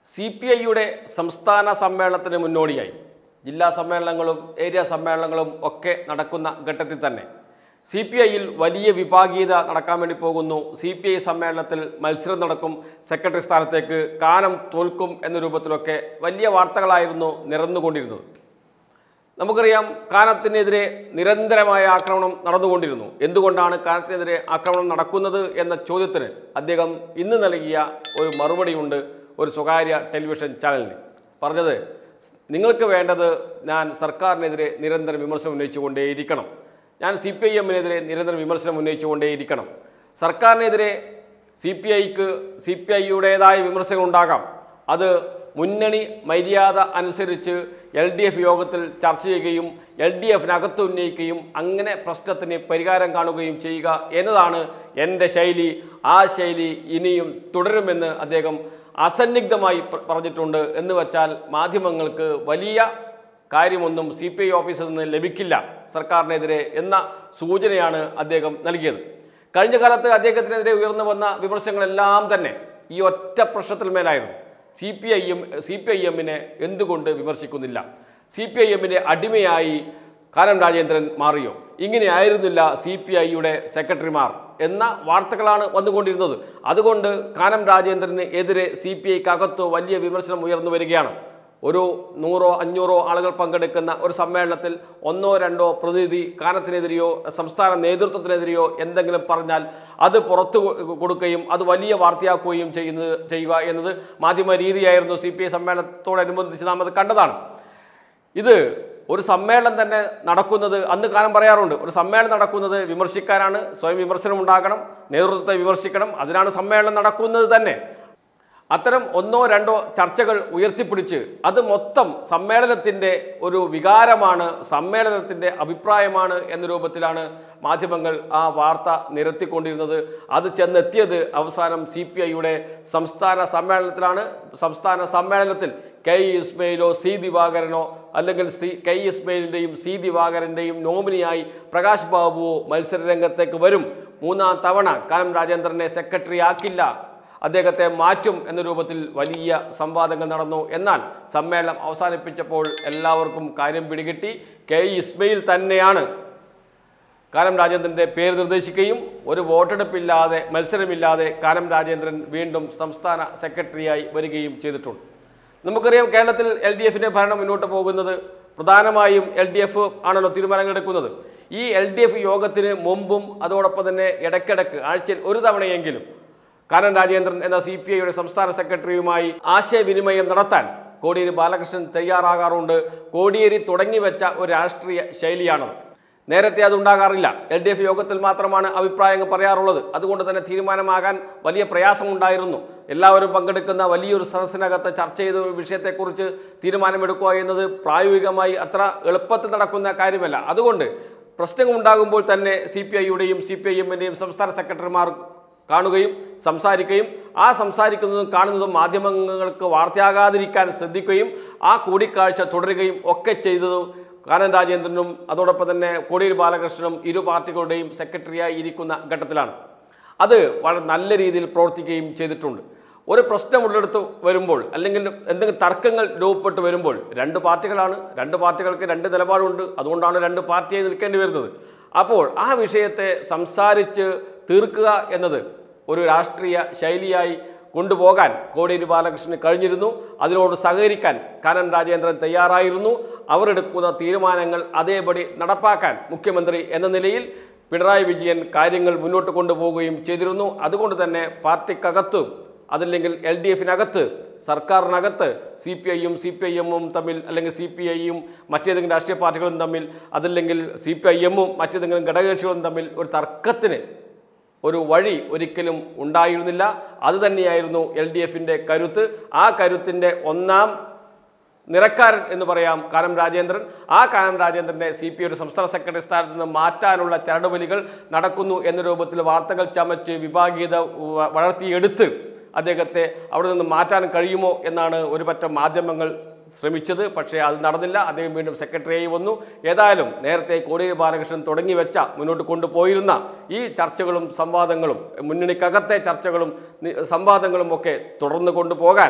C P ഐയുടെ സംസ്ഥാന സമ്മേളനത്തിന് മുന്നോടിയായി ജില്ലാ സമ്മേളനങ്ങളും ഏരിയ സമ്മേളനങ്ങളും ഒക്കെ നടക്കുന്ന ഘട്ടത്തിൽ തന്നെ സി പി ഐയിൽ വലിയ വിഭാഗീയത നടക്കാൻ വേണ്ടി പോകുന്നു സി പി ഐ സമ്മേളനത്തിൽ മത്സരം നടക്കും സെക്രട്ടറി സ്ഥാനത്തേക്ക് കാനം തോൽക്കും എന്ന രൂപത്തിലൊക്കെ വലിയ വാർത്തകളായിരുന്നു നിറന്നുകൊണ്ടിരുന്നത് നമുക്കറിയാം കാനത്തിനെതിരെ നിരന്തരമായ ആക്രമണം നടന്നുകൊണ്ടിരുന്നു എന്തുകൊണ്ടാണ് കാനത്തിനെതിരെ ആക്രമണം നടക്കുന്നത് എന്ന ചോദ്യത്തിന് അദ്ദേഹം ഇന്ന് നൽകിയ ഒരു മറുപടിയുണ്ട് ഒരു സ്വകാര്യ ടെലിവിഷൻ ചാനലിന് പറഞ്ഞത് നിങ്ങൾക്ക് വേണ്ടത് ഞാൻ സർക്കാരിനെതിരെ നിരന്തരം വിമർശനം ഉന്നയിച്ചുകൊണ്ടേയിരിക്കണം ഞാൻ സി പി ഐ എമ്മിനെതിരെ നിരന്തരം വിമർശനം ഉന്നയിച്ചുകൊണ്ടേയിരിക്കണം സർക്കാരിനെതിരെ സി പി ഐക്ക് സി പി ഐയുടേതായ വിമർശനം ഉണ്ടാകാം അത് മുന്നണി മര്യാദ അനുസരിച്ച് എൽ ഡി എഫ് യോഗത്തിൽ ചർച്ച ചെയ്യുകയും എൽ ഡി എഫിനകത്ത് ഉന്നയിക്കുകയും അങ്ങനെ പ്രശ്നത്തിന് പരിഹാരം കാണുകയും ചെയ്യുക എന്നതാണ് എൻ്റെ ശൈലി ആ ശൈലി ഇനിയും തുടരുമെന്ന് അദ്ദേഹം അസന്നിഗ്ധമായി പ- പറഞ്ഞിട്ടുണ്ട് എന്ന് വച്ചാൽ മാധ്യമങ്ങൾക്ക് വലിയ കാര്യമൊന്നും സി പി ഐ ഓഫീസിൽ നിന്ന് ലഭിക്കില്ല സർക്കാരിനെതിരെ എന്ന സൂചനയാണ് അദ്ദേഹം നൽകിയത് കഴിഞ്ഞ കാലത്ത് അദ്ദേഹത്തിനെതിരെ ഉയർന്നു വന്ന വിമർശനങ്ങളെല്ലാം തന്നെ ഈ ഒറ്റ പ്രശ്നത്തിൽ മേലായിരുന്നു C P I M C P I എമ്മിനെ എന്തുകൊണ്ട് വിമർശിക്കുന്നില്ല സി പി ഐ എമ്മിൻ്റെ അടിമയായി കാനം രാജേന്ദ്രൻ മാറിയോ ഇങ്ങനെയായിരുന്നില്ല സി പി ഐയുടെ സെക്രട്ടറിമാർ എന്ന വാർത്തകളാണ് വന്നുകൊണ്ടിരുന്നത് അതുകൊണ്ട് കാനം രാജേന്ദ്രന് എതിരെ സി പി ഐക്കകത്ത് വലിയ വിമർശനം ഉയർന്നു വരികയാണ് ഒരു നൂറോ അഞ്ഞൂറോ ആളുകൾ പങ്കെടുക്കുന്ന ഒരു സമ്മേളനത്തിൽ ഒന്നോ രണ്ടോ പ്രതിനിധി കാനത്തിനെതിരെയോ സംസ്ഥാന നേതൃത്വത്തിനെതിരെയോ എന്തെങ്കിലും പറഞ്ഞാൽ അത് പുറത്തു കൊ- കൊടുക്കുകയും അത് വലിയ വാർത്തയാക്കുകയും ചെയ്യുന്നത് ചെയ്യുക എന്നത് മാധ്യമ രീതിയായിരുന്നു സി പി ഐ സമ്മേളനത്തോടനുബന്ധിച്ച് നാം അത് കണ്ടതാണ് ഇത് ഒരു സമ്മേളനം തന്നെ നടക്കുന്നത് അന്ന് കാലം പറയാറുണ്ട് ഒരു സമ്മേളനം നടക്കുന്നത് വിമർശിക്കാനാണ് സ്വയം വിമർശനം ഉണ്ടാകണം നേതൃത്വത്തെ വിമർശിക്കണം അതിനാണ് സമ്മേളനം നടക്കുന്നത് തന്നെ അത്തരം ഒന്നോ രണ്ടോ ചർച്ചകൾ ഉയർത്തിപ്പിടിച്ച് അത് മൊത്തം സമ്മേളനത്തിൻ്റെ ഒരു വികാരമാണ് സമ്മേളനത്തിൻ്റെ അഭിപ്രായമാണ് എന്ന രൂപത്തിലാണ് മാധ്യമങ്ങൾ ആ വാർത്ത നിരത്തിക്കൊണ്ടിരുന്നത് അത് ചെന്നെത്തിയത് അവസാനം സി പി ഐയുടെ സംസ്ഥാന സമ്മേളനത്തിലാണ് സംസ്ഥാന സമ്മേളനത്തിൽ കെ ഇ ഇസ്മയിലോ സി ദിവാകരനോ അല്ലെങ്കിൽ സി കെ ഇ ഇസ്മയിലിൻ്റെയും സി ദിവാകരൻ്റെയും നോമിനിയായി പ്രകാശ് ബാബുവോ മത്സരരംഗത്തേക്ക് വരും മൂന്നാം തവണ കാനം രാജേന്ദ്രനെ സെക്രട്ടറി ആക്കില്ല അദ്ദേഹത്തെ മാറ്റും എന്ന രൂപത്തിൽ വലിയ സംവാദങ്ങൾ നടന്നു എന്നാൽ സമ്മേളനം അവസാനിപ്പിച്ചപ്പോൾ എല്ലാവർക്കും കാര്യം പിടികിട്ടി കെ ഇ ഇസ്മയിൽ തന്നെയാണ് കാനം രാജേന്ദ്രൻ്റെ പേര് നിർദ്ദേശിക്കുകയും ഒരു വോട്ടെടുപ്പില്ലാതെ മത്സരമില്ലാതെ കാനം രാജേന്ദ്രൻ വീണ്ടും സംസ്ഥാന സെക്രട്ടറിയായി വരികയും ചെയ്തിട്ടുണ്ട് നമുക്കറിയാം കേരളത്തിൽ എൽ ഡി എഫിൻ്റെ ഭരണം മുന്നോട്ട് പോകുന്നത് പ്രധാനമായും എൽ ഡി എഫ് ആണല്ലോ തീരുമാനങ്ങൾ എടുക്കുന്നത് ഈ എൽ ഡി എഫ് യോഗത്തിന് മുമ്പും അതോടൊപ്പം തന്നെ ഇടയ്ക്കിടയ്ക്ക് ആഴ്ചയിൽ ഒരു തവണയെങ്കിലും കാനൻ രാജേന്ദ്രൻ എന്ന സി പി ഐയുടെ സംസ്ഥാന സെക്രട്ടറിയുമായി ആശയവിനിമയം നടത്താൻ കോടിയേരി ബാലകൃഷ്ണൻ തയ്യാറാകാറുണ്ട് കോടിയേരി തുടങ്ങി വെച്ച ഒരു രാഷ്ട്രീയ ശൈലിയാണത് നേരത്തെ അതുണ്ടാകാറില്ല എൽ ഡി എഫ് യോഗത്തിൽ മാത്രമാണ് അഭിപ്രായങ്ങൾ പറയാറുള്ളത് അതുകൊണ്ട് തന്നെ തീരുമാനമാകാൻ വലിയ പ്രയാസമുണ്ടായിരുന്നു എല്ലാവരും പങ്കെടുക്കുന്ന വലിയൊരു സദസ്സിനകത്ത് ചർച്ച ചെയ്ത ഒരു വിഷയത്തെക്കുറിച്ച് തീരുമാനമെടുക്കുക എന്നത് പ്രായോഗികമായി അത്ര എളുപ്പത്തിൽ നടക്കുന്ന കാര്യമല്ല അതുകൊണ്ട് പ്രശ്നങ്ങൾ ഉണ്ടാകുമ്പോൾ തന്നെ സി പി ഐയുടെയും സി പി ഐ എമ്മിൻ്റെയും സംസ്ഥാന സെക്രട്ടറിമാർ കാണുകയും സംസാരിക്കുകയും ആ സംസാരിക്കുന്നതും കാണുന്നതും മാധ്യമങ്ങൾക്ക് വാർത്തയാകാതിരിക്കാൻ ശ്രദ്ധിക്കുകയും ആ കൂടിക്കാഴ്ച തുടരുകയും ഒക്കെ ചെയ്തതും കാനൻ രാജേന്ദ്രനും അതോടൊപ്പം തന്നെ കോടിയേരി ബാലകൃഷ്ണനും ഇരു പാർട്ടികളുടെയും സെക്രട്ടറിയായി ഇരിക്കുന്ന ഘട്ടത്തിലാണ് അത് വളരെ നല്ല രീതിയിൽ പ്രവർത്തിക്കുകയും ചെയ്തിട്ടുണ്ട് ഒരു പ്രശ്നം ഉള്ളിടത്ത് വരുമ്പോൾ അല്ലെങ്കിൽ എന്തെങ്കിലും തർക്കങ്ങൾ രൂപപ്പെട്ട് വരുമ്പോൾ രണ്ട് പാർട്ടികളാണ് രണ്ട് പാർട്ടികൾക്ക് രണ്ട് നിലപാടുണ്ട് അതുകൊണ്ടാണ് രണ്ട് പാർട്ടിയായി നിൽക്കേണ്ടി വരുന്നത് അപ്പോൾ ആ വിഷയത്തെ സംസാരിച്ച് തീർക്കുക എന്നത് ഒരു രാഷ്ട്രീയ ശൈലിയായി കൊണ്ടുപോകാൻ കോടിയേരി ബാലകൃഷ്ണന് കഴിഞ്ഞിരുന്നു അതിനോട് സഹകരിക്കാൻ കാനൻ രാജേന്ദ്രൻ തയ്യാറായിരുന്നു അവരെടുക്കുന്ന തീരുമാനങ്ങൾ അതേപടി നടപ്പാക്കാൻ മുഖ്യമന്ത്രി എന്ന നിലയിൽ പിണറായി വിജയൻ കാര്യങ്ങൾ മുന്നോട്ട് കൊണ്ടുപോവുകയും ചെയ്തിരുന്നു അതുകൊണ്ട് തന്നെ പാർട്ടിക്കകത്തും അതല്ലെങ്കിൽ എൽ ഡി എഫിനകത്ത് സർക്കാരിനകത്ത് സി പി ഐയും സി പി ഐ എമ്മും തമ്മിൽ അല്ലെങ്കിൽ സി പി ഐയും മറ്റേതെങ്കിലും രാഷ്ട്രീയ പാർട്ടികളും തമ്മിൽ അതല്ലെങ്കിൽ സി പി ഐ എമ്മും മറ്റേതെങ്കിലും ഘടകകക്ഷികളും തമ്മിൽ ഒരു തർക്കത്തിന് ഒരു വഴി ഒരിക്കലും ഉണ്ടായിരുന്നില്ല അതുതന്നെയായിരുന്നു എൽ ഡി എഫിൻ്റെ കരുത്ത് ആ കരുത്തിൻ്റെ ഒന്നാം നിറക്കാരൻ എന്ന് പറയാം കാനം രാജേന്ദ്രൻ ആ കാനം രാജേന്ദ്രനെ സി പി ഐയുടെ സംസ്ഥാന സെക്രട്ടറി സ്ഥാനത്ത് നിന്ന് മാറ്റാനുള്ള ചരടുവലികൾ നടക്കുന്നു എന്ന രൂപത്തിൽ വാർത്തകൾ ചമച്ച് വിഭാഗീയത വ- വളർത്തിയെടുത്ത് അദ്ദേഹത്തെ അവിടെ നിന്ന് മാറ്റാൻ കഴിയുമോ എന്നാണ് ഒരു പറ്റം മാധ്യമങ്ങൾ ശ്രമിച്ചത് പക്ഷേ അത് നടന്നില്ല അദ്ദേഹം വീണ്ടും സെക്രട്ടറിയായി വന്നു ഏതായാലും നേരത്തെ കോടിയേരി ബാലകൃഷ്ണൻ തുടങ്ങി വെച്ച മുന്നോട്ട് കൊണ്ടുപോയിരുന്ന ഈ ചർച്ചകളും സംവാദങ്ങളും മുന്നണിക്കകത്തെ ചർച്ചകളും നി- സംവാദങ്ങളും ഒക്കെ തുടർന്ന് കൊണ്ടുപോകാൻ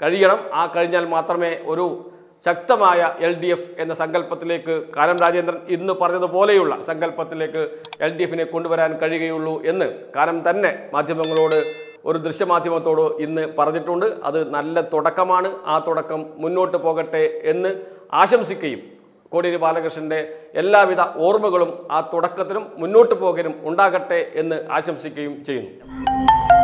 കഴിയണം ആ കഴിഞ്ഞാൽ മാത്രമേ ഒരു ശക്തമായ എൽ ഡി എഫ് എന്ന സങ്കല്പത്തിലേക്ക് കാനം രാജേന്ദ്രൻ ഇന്ന് പറഞ്ഞതുപോലെയുള്ള സങ്കല്പത്തിലേക്ക് എൽ ഡി എഫിനെ കൊണ്ടുവരാൻ കഴിയുകയുള്ളൂ എന്ന് കാനം തന്നെ മാധ്യമങ്ങളോട് ഒരു ദൃശ്യമാധ്യമത്തോട് ഇന്ന് പറഞ്ഞിട്ടുണ്ട് അത് നല്ല തുടക്കമാണ് ആ തുടക്കം മുന്നോട്ട് പോകട്ടെ എന്ന് ആശംസിക്കുകയും കോടിയേരി ബാലകൃഷ്ണന്റെ എല്ലാവിധ ഓർമ്മകളും ആ തുടക്കത്തിനും മുന്നോട്ട് പോകലും ഉണ്ടാകട്ടെ എന്ന് ആശംസിക്കുകയും ചെയ്യുന്നു